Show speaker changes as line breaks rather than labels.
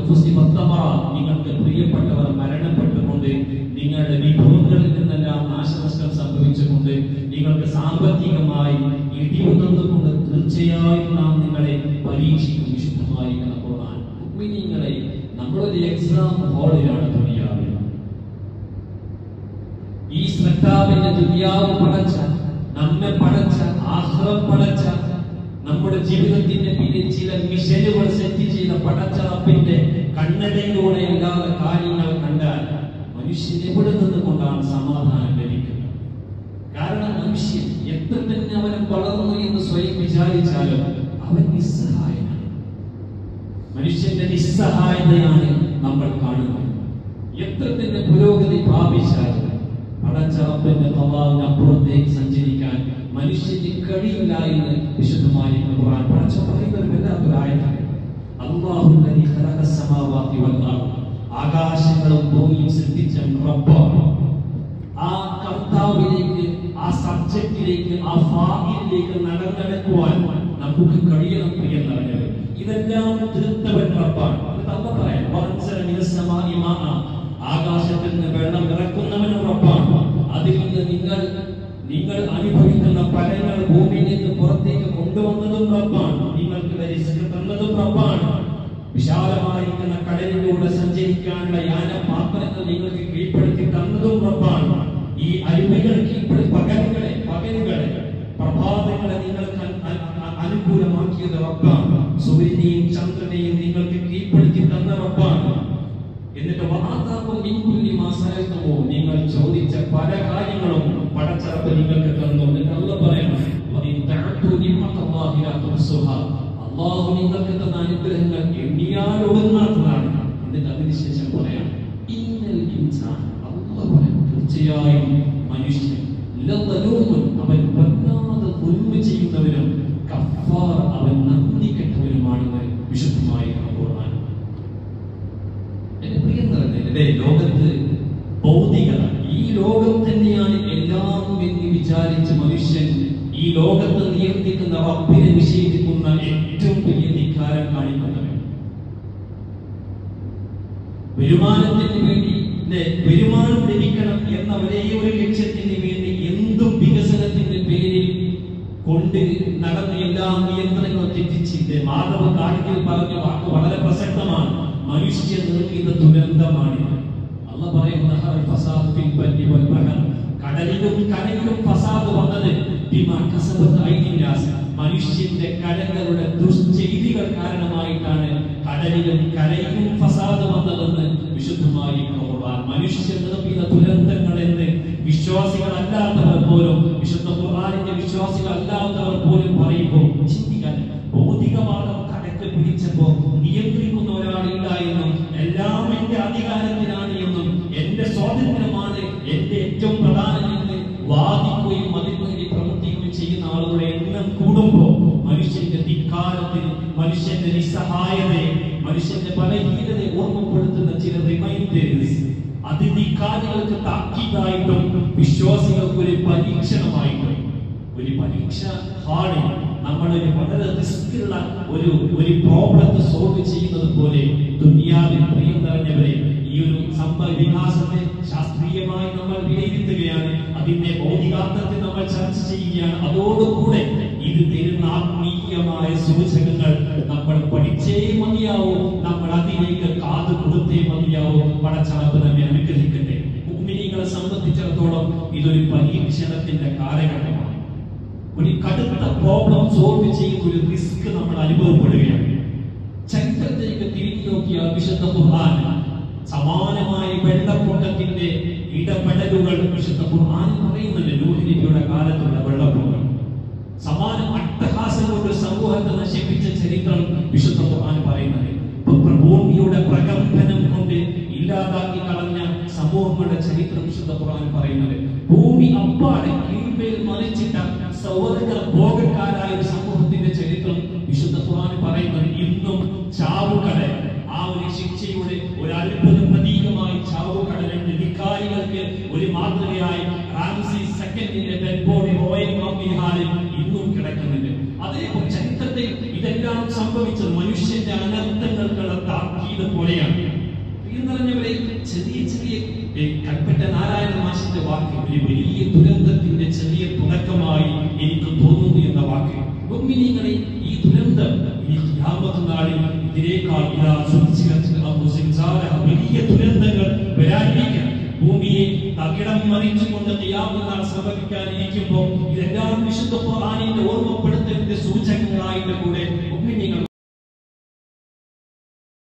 അൻഫുസിഹിം തമറ നിങ്ങൾക്ക് പ്രിയപ്പെട്ടവർ മരണപ്പെട്ടുകൊണ്ട് നിങ്ങളുടെ വിഭവങ്ങളിൽ നിന്നെല്ലാം നാശനഷ്ടം സംഭവിച്ചുകൊണ്ട് നിങ്ങൾക്ക് സാമ്പത്തികമായി ഇടിവുന്നതുകൊണ്ട് തീർച്ചയായും നാം നിങ്ങളെ പരീക്ഷിക്കും വിശുദ്ധമായിരിക്കുന്ന ഖുർആൻ മുഅ്മിനീങ്ങളെ നമ്മളൊരു എക്സാം ഹാളിലാണ് ദുനിയാവിൽ ഈ ശ്രദ്ധാവിന്റെ ദുനിയാവ് പടച്ച നമ്മെ പടച്ച ആഹ്റം പടച്ച നമ്മുടെ ജീവിതത്തിന്റെ പിന്നിൽ ചില മിഷനുകൾ സെറ്റ് ചെയ്ത പടച്ച റബ്ബിന്റെ കണ്ണടയിലൂടെ അല്ലാതെ കാര്യങ്ങൾ കണ്ടാൽ മനുഷ്യൻ എവിടെ നിന്ന് കൊണ്ടാണ് സമാധാനം ലഭിക്കുന്നത് കാരണം മനുഷ്യൻ എത്ര തന്നെ അവൻ വളർന്നു എന്ന് സ്വയം വിചാരിച്ചാലും അവൻ നിസ്സഹായനാണ് മനുഷ്യന്റെ നിസ്സഹായതയാണ് നമ്മൾ കാണുന്നത് എത്ര തന്നെ പുരോഗതി പ്രാപിച്ചാലും പടച്ചറപ്പിന്റെ കവാവിന് അപ്പുറത്തേക്ക് സഞ്ചരിക്കാൻ മനുഷ്യന് കഴിയില്ല എന്ന് വിശുദ്ധമായി ഖുർആൻ പടച്ച പറയുന്ന ഒരു വല്ലാത്തൊരു ആയത്താണ് അല്ലാഹു അല്ലദീ ഖലഖ അസ്സമാവാതി വൽ അർദ് ആകാശങ്ങളും ഭൂമിയും സൃഷ്ടിച്ച റബ്ബാണ് ആ കർത്താവിലേക്ക് ആ സബ്ജക്റ്റിലേക്ക് ആ ഫായിലേക്ക് നടന്നെടുക്കുവാൻ നമുക്ക് കഴിയണം പ്രിയം നിറഞ്ഞത് ഇതെല്ലാം തീർത്തവൻ റബ്ബാണ് എന്നിട്ട് അല്ല പറയാം വറൻസല മിനസ്സമാഇ മാഅ. ആകാശത്തിൽ നിന്ന് വെള്ളം ഇറക്കുന്നവനും റബ്ബാണ് അതിൽ നിന്ന് നിങ്ങൾ നിങ്ങൾ അനുഭവിക്കുന്ന ഫലങ്ങൾ ഭൂമിയിൽ നിന്ന് പുറത്തേക്ക് കൊണ്ടുവന്നതും റബ്ബാണ് നിങ്ങൾക്ക് റിസ്ക് തന്നതും റബ്ബാണ് വിശാലമായിരിക്കുന്ന കടലിലൂടെ സഞ്ചരിക്കാനുള്ള യാനപാത്രങ്ങൾ നിങ്ങൾക്ക് കീഴ്പ്പെടുത്തി തന്നതും റബ്ബാണ് ഈ അരുവികൾ കീഴ്പ്പെടുത്തി പകലുകളെ പകലുകളെ പ്രഭാതങ്ങളെ നിങ്ങൾക്ക് അ- അ- അ- അനുകൂലമാക്കിയത് റബ്ബാണ് സൂര്യനെയും ചന്ദ്രനെയും നിങ്ങൾക്ക് കീഴ്പ്പെടുത്തി തന്ന റബ്ബാണ് എന്നിട്ട് വആതാക്കും മിൻ കുല്ലി മാ സഅൽതുമു നിങ്ങൾ ചോദിച്ച പല കാര്യങ്ങളും പടച്ചറപ്പ് നിങ്ങൾക്ക് തന്നു എന്നിട്ട് അല്ലാഹ് പറയണം വഇൻ തഅതു നിഅമത്തല്ലാഹി ലാ തുഹ്സുഹാ അല്ലാഹു നിങ്ങൾക്ക് തന്ന അനുഗ്രഹങ്ങൾ എണ്ണിയാൽ ഒടുങ്ങാത്തതാണ് എന്നിട്ട് അതിനുശേഷം പറയാം ഇന്നൽ ഇൻസാൻ അല്ലാഹ് പറയാം തീർച്ചയായും മനുഷ്യൻ ലദലൂമുൻ അവൻ വല്ലാതെ ഉൽമ ചെയ്യുന്നവനും കഫാർ അവൻ നന്ദി കെട്ടവനുമാണെന്ന് വിശുദ്ധമായി ഖുർആൻ എന്റെ പ്രിയം നിറഞ്ഞത് ലോകത്ത് ഭൗതികത ഈ ലോകം തന്നെയാണ് എല്ലാം എന്ന് വിചാരിച്ച് മനുഷ്യൻ ഈ ലോകത്ത് നിയന്ത്രിക്കുന്ന റബ്ബിനെ നിഷേധിക്കുന്ന ഏറ്റവും വലിയ ധിക്കാരം കാണിക്കുന്നവൻ വരുമാനത്തിന് വേണ്ടി ല്ലേ, വരുമാനം ലഭിക്കണം എന്ന ഒരേ ഒരു ലക്ഷ്യത്തിന് വേണ്ടി എന്തും വികസനത്തിന്റെ പേരിൽ കൊണ്ട് നടന്ന എല്ലാ നിയന്ത്രണങ്ങളും തെറ്റിച്ചിട്ട് മാധവ കാണിക്കൽ പറഞ്ഞ വാക്ക് വളരെ പ്രസക്തമാണ് മനുഷ്യ നിർമ്മിത ദുരന്തമാണിത് അല്ല പറയുന്ന ഹർ ഫസാദ് ഫിൽ ബർരി വൽ ബഹർ കടലിലും കരയിലും ഫസാദ് വന്നത് ബിമാ കസബത്ത് ഐദിൻ നാസ് മനുഷ്യന്റെ കടങ്ങളുടെ ദുഷ്ചെയ്തികൾ കാരണമായിട്ടാണ് കടലിലും കരയിലും ഫസാദ് വന്നതെന്ന് വിശുദ്ധമായി ഖുർആൻ മനുഷ്യ നിർമ്മിത ദുരന്തങ്ങൾ എന്ന് വിശ്വാസികളല്ലാത്തവർ പോലും വിശുദ്ധ ഖുർആനിന്റെ വിശ്വാസികളല്ലാത്തവർ പോലും പറയുമ്പോൾ ചിന്തിക്കാൻ ഭൗതികവാദം കടക്ക് പിടിച്ചപ്പോ നിയന്ത്രിക്കുന്ന ഒരാളില്ല എന്നും എല്ലാം എന്റെ അധികാരത്തിലാണ് എന്നും എന്റെ സ്വാതന്ത്ര്യമാണ് എന്റെ ഏറ്റവും പ്രധാനം എന്ന് വാദിക്കുകയും അതിനുവേണ്ടി പ്രവർത്തിക്കുകയും ചെയ്യുന്ന ആളുകളുടെ എണ്ണം കൂടുമ്പോ മനുഷ്യന്റെ ധിക്കാരത്തിന് മനുഷ്യന്റെ നിസ്സഹായതയെ മനുഷ്യന്റെ ബലഹീനതയെ ഓർമ്മപ്പെടുത്തുന്ന ചില റിമൈൻഡേഴ്സ് അതിധിക്കാരികൾക്ക് താക്കീതായിട്ടും വിശ്വാസികൾക്ക് ഒരു പരീക്ഷണമായിട്ടും ഒരു പരീക്ഷ ഹാളിൽ നമ്മൾ ഒരു വളരെ റിസ്ക്കുള്ള ഒരു ഒരു പ്രോബ്ലത്തെ സോൾവ് ചെയ്യുന്നത് പോലെ ദുനിയാവിൽ പ്രിയം നിറഞ്ഞവരെ ഈ ഒരു സംഭവ വികാസത്തെ ശാസ്ത്രീയമായി നമ്മൾ വിലയിരുത്തുകയാണ് അതിന്റെ ഭൗതികാർത്ഥത്തെ നമ്മൾ ചർച്ച ചെയ്യുകയാണ് അതോടുകൂടെ ഇത് തരുന്ന ആത്മീയമായ സൂചകങ്ങൾ നമ്മൾ പഠിച്ചേ മതിയാവൂ നമ്മൾ അതിലേക്ക് കാത് കൊടുത്തേ മതിയാവൂ പടച്ചളപ്പ് നമ്മെ അനുഗ്രഹിക്കട്ടെ മുഗ്മിനികളെ സംബന്ധിച്ചിടത്തോളം ഇതൊരു പരീക്ഷണത്തിന്റെ കാലഘട്ടമാണ് ഒരു കടുത്ത പ്രോബ്ലം സോൾവ് ചെയ്യുന്ന ഒരു റിസ്ക് നമ്മൾ അനുഭവപ്പെടുകയാണ് ചരിത്രത്തിലേക്ക് തിരിഞ്ഞു നോക്കിയാൽ വിശുദ്ധ ഖുർആൻ സമാനമായ വെള്ളപ്പൊക്കത്തിന്റെ ഇടപെടലുകൾ വിശുദ്ധ ഖുർആൻ പറയുന്നുണ്ട് നൂഹ് നബിയുടെ കാലത്തുള്ള വെള്ളപ്പൊക്കം സമാന അട്ടഹാസം കൊണ്ട് സമൂഹത്തെ നശിപ്പിച്ച ചരിത്രം വിശുദ്ധ ഖുർആൻ പറയുന്നത് ഇപ്പൊ ഭൂമിയുടെ പ്രകമ്പനം കൊണ്ട് ഇല്ലാതാക്കി കളഞ്ഞ സമൂഹങ്ങളുടെ ചരിത്രം വിശുദ്ധ ഖുർആൻ പറയുന്നത് ഭൂമി അപ്പാടെ കീഴ്മേൽ മറിച്ചിട്ട സൗവർഗ ഭോഗക്കാരായ ഒരു സമൂഹത്തിന്റെ ചരിത്രം വിശുദ്ധ ഖുർആൻ പറയുന്നത് ഇന്നും ചാവുകടൽ ആ ഒരു ശിക്ഷയുടെ ഒരു അത്ഭുത പ്രതീകമായി ചാവുകടലുണ്ട് ധിക്കാരികൾക്ക് ഒരു മാതൃകയായി റാംസീസ് സെക്കൻഡിന്റെ ഡെഡ് ബോഡി റോയൽ കോപ്പി ഹാളിൽ ഇന്നും കിടക്കുന്നുണ്ട് അതേപോലെ ചരിത്രത്തിൽ ഇതെല്ലാം സംഭവിച്ചത് മനുഷ്യന്റെ അനർത്ഥങ്ങൾക്കുള്ള താക്കീത് താക്കീത് പോലെയാണ് പ്രിയം നിറഞ്ഞവരെ ചെറിയ ചെറിയ ഏ, കൽപ്പറ്റ നാരായണ മാഷന്റെ വാക്ക് ഒരു വലിയ ദുരന്തത്തിന്റെ ചെറിയ തുടക്കമായി എനിക്ക് തോന്നുന്നു എന്ന വാക്ക് മുഅ്മിനീങ്ങളെ ഈ ദുരന്തം ഈ ഖിയാമത്ത് നാളിൽ ഇതിനേക്കാൾ ഇതാ സുൽസിലത്തിൽ അല്ലാഹു സിൽസാലഹ വലിയ ദുരന്തങ്ങൾ വരാനിരിക്കണം ഭൂമിയെ തകിടം മറിച്ചുകൊണ്ട് ഖിയാമത്ത് നാൾ സംഭവിക്കാനിരിക്കുമ്പോൾ ഇതെല്ലാം വിശുദ്ധ ഖുർആനിന്റെ ഓർമ്മപ്പെടുത്തലിന്റെ സൂചകങ്ങളായിട്ട് കൂടെ